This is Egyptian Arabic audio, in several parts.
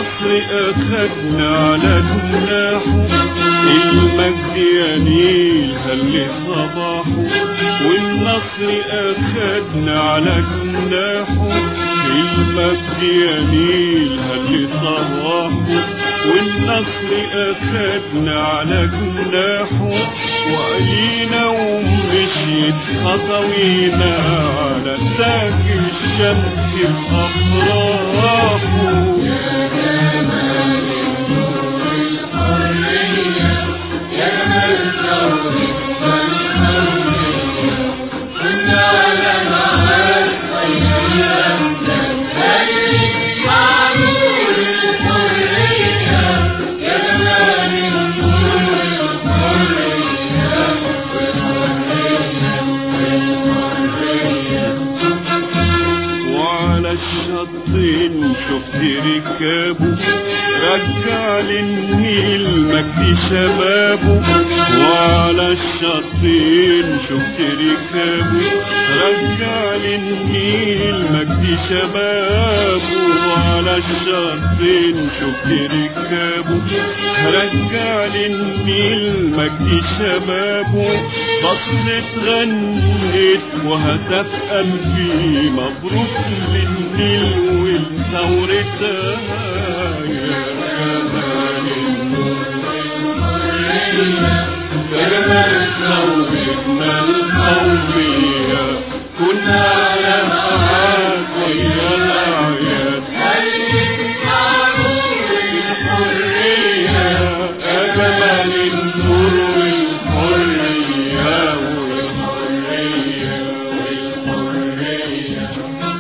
والنصر أخدنا على جناحه المجد ينيل هل صباحه والنصر أخدنا على جناحه المجد ينيل هل صباحه والنصر أخدنا على جناحه وقلينا ومشيت خطوينا على تاج الشمس بأفراحه وعلى الشطين شفت ركابه رجع للنيل مجد شبابه وعلى الشطين شفت ركابه رجع للنيل مجد شبابه وعلى الشطين شفت ركابه رجع للنيل مجد شبابه بصت غنيت وهتف قلبي مبروك للنيل والثورتها يا جمال يا جمال ثورتنا القومية كنا على معاد ويا الأعياد الحرية يا جمال النور والحرية والحرية والحرية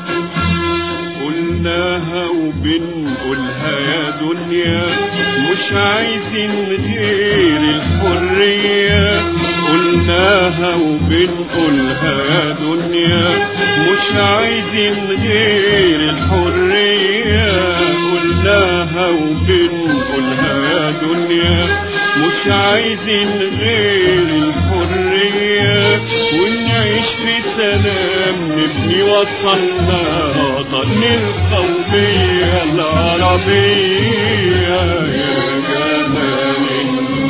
قلناها وبنقولها يا دنيا مش عايزين غير الحرية قلناها وبنقولها يا دنيا مش عايزين غير الحرية قلناها وبنقولها يا دنيا مش عايزين غير الحرية ونعيش في سلام نبني وطننا وطن القومية العربية يا جمال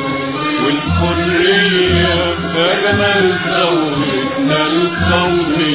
والحرية يا جمال ثورتنا القومية